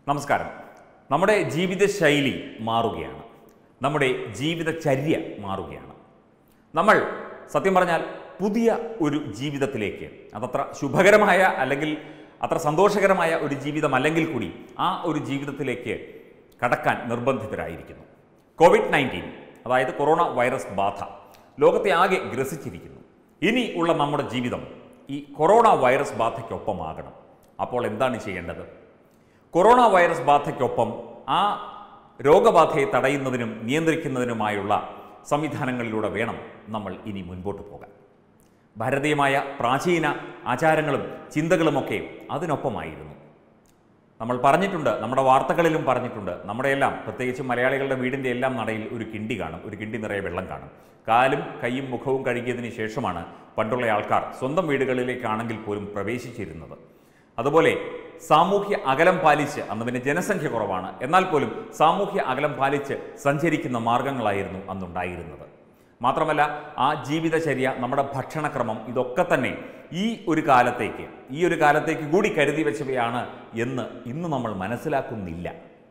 നമസ്കാരം നമ്മുടെ ജീവിതശൈലി മാറുകയാണ് നമ്മുടെ ജീവിതചര്യ മാറുകയാണ് നമ്മൾ സത്യം പറഞ്ഞാൽ പുതിയ ഒരു ജീവിതത്തിലേക്ക് അതത്ര ശുഭകരമായ അല്ലെങ്കിൽ അത്ര സന്തോഷകരമായ ഒരു ജീവിതമല്ലെങ്കിൽ കൂടി ആ ഒരു ജീവിതത്തിലേക്ക് കടക്കാൻ നിർബന്ധിതരായിരിക്കുന്നു കോവിഡ് നയൻറ്റീൻ അതായത് കൊറോണ വൈറസ് ബാധ ലോകത്തെ ആകെ ഗ്രസിച്ചിരിക്കുന്നു ഇനി ഉള്ള നമ്മുടെ ജീവിതം ഈ കൊറോണ വൈറസ് ബാധയ്ക്കൊപ്പമാകണം അപ്പോൾ എന്താണ് ചെയ്യേണ്ടത് കൊറോണ വൈറസ് ബാധയ്ക്കൊപ്പം ആ രോഗബാധയെ തടയുന്നതിനും നിയന്ത്രിക്കുന്നതിനുമായുള്ള സംവിധാനങ്ങളിലൂടെ വേണം നമ്മൾ ഇനി മുൻപോട്ട് പോകാൻ ഭാരതീയമായ പ്രാചീന ആചാരങ്ങളും ചിന്തകളുമൊക്കെ അതിനൊപ്പമായിരുന്നു നമ്മൾ പറഞ്ഞിട്ടുണ്ട് നമ്മുടെ വാർത്തകളിലും പറഞ്ഞിട്ടുണ്ട് നമ്മുടെ എല്ലാം പ്രത്യേകിച്ച് മലയാളികളുടെ വീടിൻ്റെ എല്ലാം നടയിൽ ഒരു കിണ്ടി കാണും ഒരു കിണ്ടി നിറയെ വെള്ളം കാണും കാലും കൈയും മുഖവും കഴുകിയതിന് ശേഷമാണ് പണ്ടുള്ള ആൾക്കാർ സ്വന്തം വീടുകളിലേക്കാണെങ്കിൽ പോലും പ്രവേശിച്ചിരുന്നത് അതുപോലെ സാമൂഹ്യ അകലം പാലിച്ച് അന്ന് പിന്നെ ജനസംഖ്യ കുറവാണ് എന്നാൽ പോലും സാമൂഹ്യ അകലം പാലിച്ച് സഞ്ചരിക്കുന്ന മാർഗങ്ങളായിരുന്നു അന്നുണ്ടായിരുന്നത് മാത്രമല്ല ആ ജീവിതചര്യ നമ്മുടെ ഭക്ഷണക്രമം ഇതൊക്കെ തന്നെ ഈ ഒരു കാലത്തേക്ക് ഈ ഒരു കാലത്തേക്ക് കൂടി കരുതി വെച്ചവയാണ് എന്ന് ഇന്ന് നമ്മൾ മനസ്സിലാക്കുന്നില്ല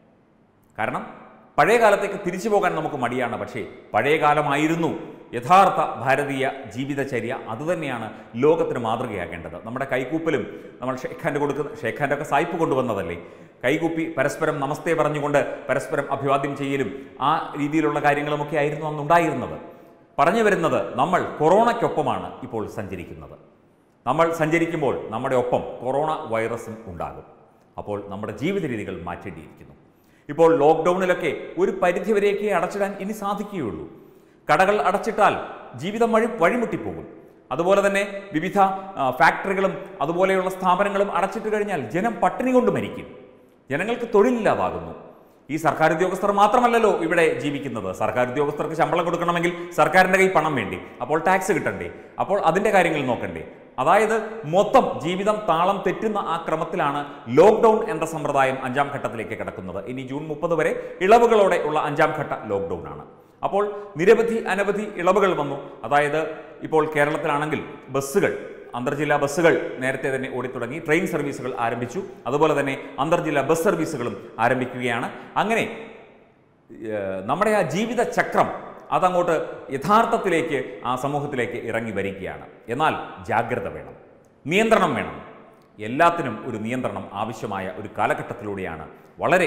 കാരണം പഴയ കാലത്തേക്ക് തിരിച്ചു പോകാൻ നമുക്ക് മടിയാണ് പക്ഷേ പഴയ കാലമായിരുന്നു യഥാർത്ഥ ഭാരതീയ ജീവിതചര്യ അതുതന്നെയാണ് ലോകത്തിന് മാതൃകയാകേണ്ടത് നമ്മുടെ കൈകൂപ്പലും നമ്മൾ ഷേഖാൻ്റെ കൊടുക്കുന്ന ഷേഖാൻ്റെ ഒക്കെ സായിപ്പ് കൊണ്ടുവന്നതല്ലേ കൈകൂപ്പി പരസ്പരം നമസ്തേ പറഞ്ഞുകൊണ്ട് പരസ്പരം അഭിവാദ്യം ചെയ്യലും ആ രീതിയിലുള്ള കാര്യങ്ങളുമൊക്കെ ആയിരുന്നു അന്നുണ്ടായിരുന്നത് പറഞ്ഞു വരുന്നത് നമ്മൾ കൊറോണയ്ക്കൊപ്പമാണ് ഇപ്പോൾ സഞ്ചരിക്കുന്നത് നമ്മൾ സഞ്ചരിക്കുമ്പോൾ നമ്മുടെ ഒപ്പം കൊറോണ വൈറസും ഉണ്ടാകും അപ്പോൾ നമ്മുടെ ജീവിത രീതികൾ മാറ്റേണ്ടിയിരിക്കുന്നു ഇപ്പോൾ ലോക്ക്ഡൗണിലൊക്കെ ഒരു പരിധിവരെയൊക്കെ അടച്ചിടാൻ ഇനി സാധിക്കുകയുള്ളൂ കടകൾ അടച്ചിട്ടാൽ ജീവിതം വഴി വഴിമുട്ടിപ്പോകും അതുപോലെ തന്നെ വിവിധ ആ, ഫാക്ടറികളും അതുപോലെയുള്ള സ്ഥാപനങ്ങളും അടച്ചിട്ട് കഴിഞ്ഞാൽ ജനം പട്ടിണി കൊണ്ട് മരിക്കും ജനങ്ങൾക്ക് തൊഴിലില്ലാതാകുന്നു ഈ സർക്കാർ ഉദ്യോഗസ്ഥർ മാത്രമല്ലല്ലോ ഇവിടെ ജീവിക്കുന്നത് സർക്കാർ ഉദ്യോഗസ്ഥർക്ക് ശമ്പളം കൊടുക്കണമെങ്കിൽ സർക്കാരിൻ്റെ കയ്യിൽ പണം വേണ്ടി അപ്പോൾ ടാക്സ് കിട്ടണ്ടേ അപ്പോൾ അതിൻ്റെ കാര്യങ്ങൾ നോക്കണ്ടേ അതായത് മൊത്തം ജീവിതം താളം തെറ്റുന്ന ആ ക്രമത്തിലാണ് ലോക്ക്ഡൗൺ എന്ന സമ്പ്രദായം അഞ്ചാം ഘട്ടത്തിലേക്ക് കിടക്കുന്നത് ഇനി ജൂൺ മുപ്പത് വരെ ഇളവുകളോടെ ഉള്ള അഞ്ചാം ഘട്ട ലോക്ക്ഡൗൺ ആണ് അപ്പോൾ നിരവധി അനവധി ഇളവുകൾ വന്നു അതായത് ഇപ്പോൾ കേരളത്തിലാണെങ്കിൽ ബസ്സുകൾ അന്തർജില്ലാ ബസ്സുകൾ നേരത്തെ തന്നെ ഓടിത്തുടങ്ങി ട്രെയിൻ സർവീസുകൾ ആരംഭിച്ചു അതുപോലെ തന്നെ അന്തർജില്ലാ ബസ് സർവീസുകളും ആരംഭിക്കുകയാണ് അങ്ങനെ ഏഹ്, നമ്മുടെ ആ ജീവിത ചക്രം അതങ്ങോട്ട് യഥാർത്ഥത്തിലേക്ക് ആ സമൂഹത്തിലേക്ക് ഇറങ്ങി വരികയാണ് എന്നാൽ ജാഗ്രത വേണം നിയന്ത്രണം വേണം എല്ലാത്തിനും ഒരു നിയന്ത്രണം ആവശ്യമായ ഒരു കാലഘട്ടത്തിലൂടെയാണ് വളരെ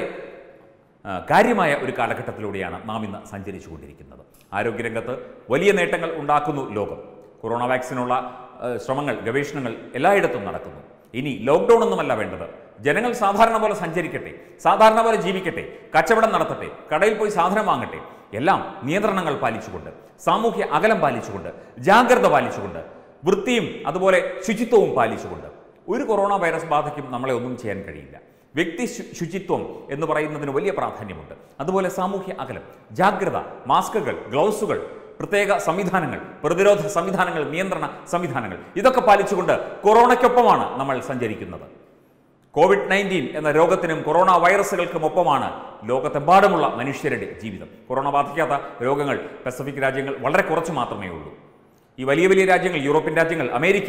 ആ, കാര്യമായ ഒരു കാലഘട്ടത്തിലൂടെയാണ് നാം ഇന്ന് സഞ്ചരിച്ചു കൊണ്ടിരിക്കുന്നത് ആരോഗ്യരംഗത്ത് വലിയ നേട്ടങ്ങൾ ഉണ്ടാക്കുന്നു ലോകം കൊറോണ വാക്സിനുള്ള ആ, ശ്രമങ്ങൾ ഗവേഷണങ്ങൾ എല്ലായിടത്തും നടക്കുന്നു ഇനി ലോക്ക്ഡൗൺ ഒന്നുമല്ല വേണ്ടത് ജനങ്ങൾ സാധാരണ പോലെ സഞ്ചരിക്കട്ടെ സാധാരണ പോലെ ജീവിക്കട്ടെ കച്ചവടം നടത്തട്ടെ കടയിൽ പോയി സാധനം വാങ്ങട്ടെ എല്ലാം നിയന്ത്രണങ്ങൾ പാലിച്ചുകൊണ്ട് സാമൂഹ്യ അകലം പാലിച്ചുകൊണ്ട് ജാഗ്രത പാലിച്ചുകൊണ്ട് വൃത്തിയും അതുപോലെ ശുചിത്വവും പാലിച്ചുകൊണ്ട് ഒരു കൊറോണ വൈറസ് ബാധയ്ക്കും നമ്മളെ ഒന്നും ചെയ്യാൻ കഴിയില്ല വ്യക്തി ശു- ശുചിത്വം എന്ന് പറയുന്നതിന് വലിയ പ്രാധാന്യമുണ്ട് അതുപോലെ സാമൂഹ്യ അകലം ജാഗ്രത മാസ്കുകൾ ഗ്ലൗസുകൾ പ്രത്യേക സംവിധാനങ്ങൾ പ്രതിരോധ സംവിധാനങ്ങൾ നിയന്ത്രണ സംവിധാനങ്ങൾ ഇതൊക്കെ പാലിച്ചുകൊണ്ട് കൊറോണയ്ക്കൊപ്പമാണ് നമ്മൾ സഞ്ചരിക്കുന്നത് കോവിഡ് നയൻറ്റീൻ എന്ന രോഗത്തിനും കൊറോണ വൈറസുകൾക്കും ഒപ്പമാണ് ലോകത്തെമ്പാടുമുള്ള മനുഷ്യരുടെ ജീവിതം കൊറോണ ബാധിക്കാത്ത രോഗങ്ങൾ പസഫിക് രാജ്യങ്ങൾ വളരെ കുറച്ച് മാത്രമേ ഉള്ളൂ ഈ വലിയ വലിയ രാജ്യങ്ങൾ യൂറോപ്യൻ രാജ്യങ്ങൾ അമേരിക്ക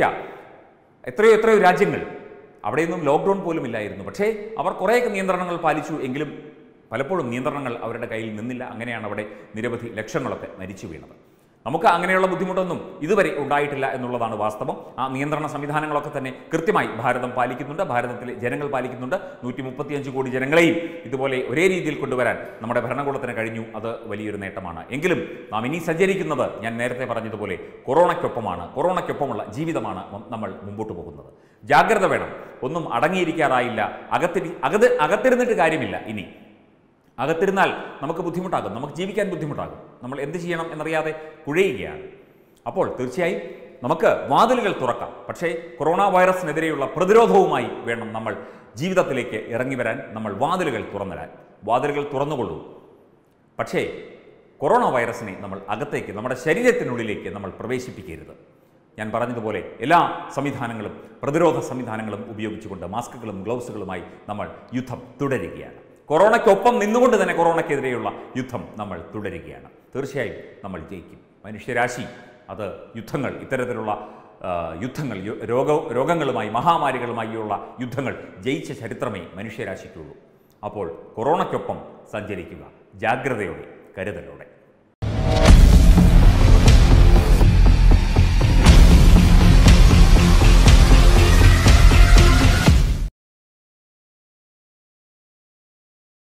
എത്രയോ എത്രയോ രാജ്യങ്ങൾ അവിടെയൊന്നും ലോക്ക്ഡൗൺ പോലും ഇല്ലായിരുന്നു പക്ഷേ അവർ കുറേയൊക്കെ നിയന്ത്രണങ്ങൾ പാലിച്ചു എങ്കിലും പലപ്പോഴും നിയന്ത്രണങ്ങൾ അവരുടെ കയ്യിൽ നിന്നില്ല അങ്ങനെയാണ് അവിടെ നിരവധി ലക്ഷങ്ങളൊക്കെ മരിച്ചു വീണത് നമുക്ക് അങ്ങനെയുള്ള ബുദ്ധിമുട്ടൊന്നും ഇതുവരെ ഉണ്ടായിട്ടില്ല എന്നുള്ളതാണ് വാസ്തവം ആ നിയന്ത്രണ സംവിധാനങ്ങളൊക്കെ തന്നെ കൃത്യമായി ഭാരതം പാലിക്കുന്നുണ്ട് ഭാരതത്തിലെ ജനങ്ങൾ പാലിക്കുന്നുണ്ട് നൂറ്റി മുപ്പത്തിയഞ്ച് കോടി ജനങ്ങളെയും ഇതുപോലെ ഒരേ രീതിയിൽ കൊണ്ടുവരാൻ നമ്മുടെ ഭരണകൂടത്തിന് കഴിഞ്ഞു അത് വലിയൊരു നേട്ടമാണ് എങ്കിലും നാം ഇനി സഞ്ചരിക്കുന്നത് ഞാൻ നേരത്തെ പറഞ്ഞതുപോലെ കൊറോണയ്ക്കൊപ്പമാണ് കൊറോണയ്ക്കൊപ്പമുള്ള ജീവിതമാണ് മ- നമ്മൾ മുമ്പോട്ട് പോകുന്നത് ജാഗ്രത വേണം ഒന്നും അടങ്ങിയിരിക്കാറായില്ല അകത്തിരി അകത്ത് അകത്തിരുന്നിട്ട് കാര്യമില്ല ഇനി അകത്തിരുന്നാൽ നമുക്ക് ബുദ്ധിമുട്ടാകും നമുക്ക് ജീവിക്കാൻ ബുദ്ധിമുട്ടാകും നമ്മൾ എന്ത് ചെയ്യണം എന്നറിയാതെ കുഴയുകയാണ് അപ്പോൾ തീർച്ചയായും നമുക്ക് വാതിലുകൾ തുറക്കാം പക്ഷേ കൊറോണ വൈറസിനെതിരെയുള്ള പ്രതിരോധവുമായി വേണം നമ്മൾ ജീവിതത്തിലേക്ക് ഇറങ്ങി വരാൻ നമ്മൾ വാതിലുകൾ തുറന്നിടാൻ വാതിലുകൾ തുറന്നുകൊള്ളൂ പക്ഷേ കൊറോണ വൈറസിനെ നമ്മൾ അകത്തേക്ക് നമ്മുടെ ശരീരത്തിനുള്ളിലേക്ക് നമ്മൾ പ്രവേശിപ്പിക്കരുത് ഞാൻ പറഞ്ഞതുപോലെ എല്ലാ സംവിധാനങ്ങളും പ്രതിരോധ സംവിധാനങ്ങളും ഉപയോഗിച്ചുകൊണ്ട് മാസ്കുകളും ഗ്ലൗസുകളുമായി നമ്മൾ യുദ്ധം തുടരുകയാണ് കൊറോണയ്ക്കൊപ്പം നിന്നുകൊണ്ട് തന്നെ കൊറോണയ്ക്കെതിരെയുള്ള യുദ്ധം നമ്മൾ തുടരുകയാണ് തീർച്ചയായും നമ്മൾ ജയിക്കും മനുഷ്യരാശി അത് യുദ്ധങ്ങൾ ഇത്തരത്തിലുള്ള ആ, യുദ്ധങ്ങൾ യു- രോഗ രോഗങ്ങളുമായി മഹാമാരികളുമായുള്ള യുദ്ധങ്ങൾ ജയിച്ച ചരിത്രമേ മനുഷ്യരാശിക്കുള്ളൂ അപ്പോൾ കൊറോണയ്ക്കൊപ്പം സഞ്ചരിക്കുക ജാഗ്രതയോടെ കരുതലോടെ